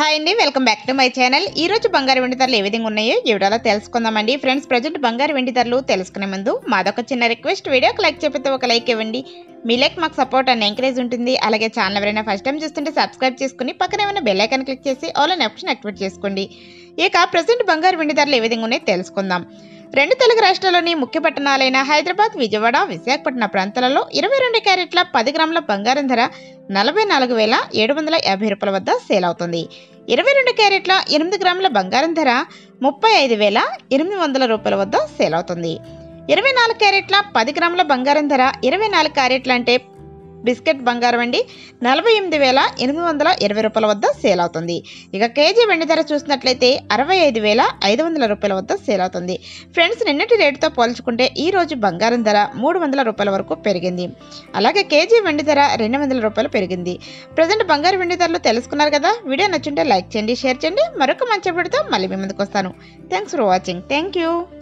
hi అండి welcome back to my channel ఈ రోజు బంగారు వెండి ధరలు ఏ విధంగా ఉన్నాయో ఈ వీడియోలో తెలుసుకుందామండి ఫ్రెండ్స్ ప్రజెంట్ బంగారు వెండి ధరలు తెలుసుకునే ముందు మాదొక చిన్న రిక్వెస్ట్ వీడియోకి లైక్ చెప్పితే ఒక లైక్ ఇవ్వండి మీ లైక్ మాకు సపోర్ట్ అండ్ ఎంకరేజ్ ఉంటుంది అలాగే ఛానల్ ఎవరైనా ఫస్ట్ టైం చూస్తుంటే సబ్స్క్రైబ్ చేసుకుని పక్కన ఏమైనా బెల్ ఐకాన్ క్లిక్ చేసి ఆల్ అనే ఆప్షన్ యాక్టివేట్ చేసుకోండి ఇక ప్రజెంట్ బంగారు వెండి ధరలు ఏ విధంగా ఉన్నాయో తెలుసుకుందాం రెండు తెలుగు రాష్ట్రాల్లోని ముఖ్య పట్టణాలైన హైదరాబాద్ విజయవాడ విశాఖపట్నం ప్రాంతాలలో ఇరవై రెండు క్యారెట్ల పది గ్రాముల బంగారం ధర నలభై నాలుగు వేల ఏడు వందల యాభై రూపాయల వద్ద సేల్ అవుతుంది ఇరవై రెండు క్యారెట్ల ఎనిమిది గ్రాముల బంగారం ధర ముప్పై ఐదు వేల ఎనిమిది వందల రూపాయల వద్ద సేల్ అవుతుంది ఇరవై నాలుగు క్యారెట్ల పది గ్రాముల బంగారం ధర ఇరవై నాలుగు క్యారెట్లు అంటే బిస్కెట్ బంగారం అండి నలభై ఎనిమిది వేల ఎనిమిది వందల ఇరవై రూపాయల వద్ద సేల్ అవుతుంది ఇక కేజీ వెండి ధర చూసినట్లయితే అరవై ఐదు వేల ఐదు వందల రూపాయల వద్ద సేల్ అవుతుంది ఫ్రెండ్స్ నిన్నటి రేటుతో పోల్చుకుంటే ఈ రోజు బంగారం ధర మూడు వందల రూపాయల వరకు పెరిగింది అలాగే కేజీ వెండి ధర రెండు వందల రూపాయలు పెరిగింది ప్రజెంట్ బంగారు వెండి ధరలు తెలుసుకున్నారు కదా వీడియో నచ్చుంటే లైక్ చేయండి షేర్ చేయండి మరొక మంచి వీడియోతో మళ్ళీ మీ ముందుకు వస్తాను thanks for watching thank you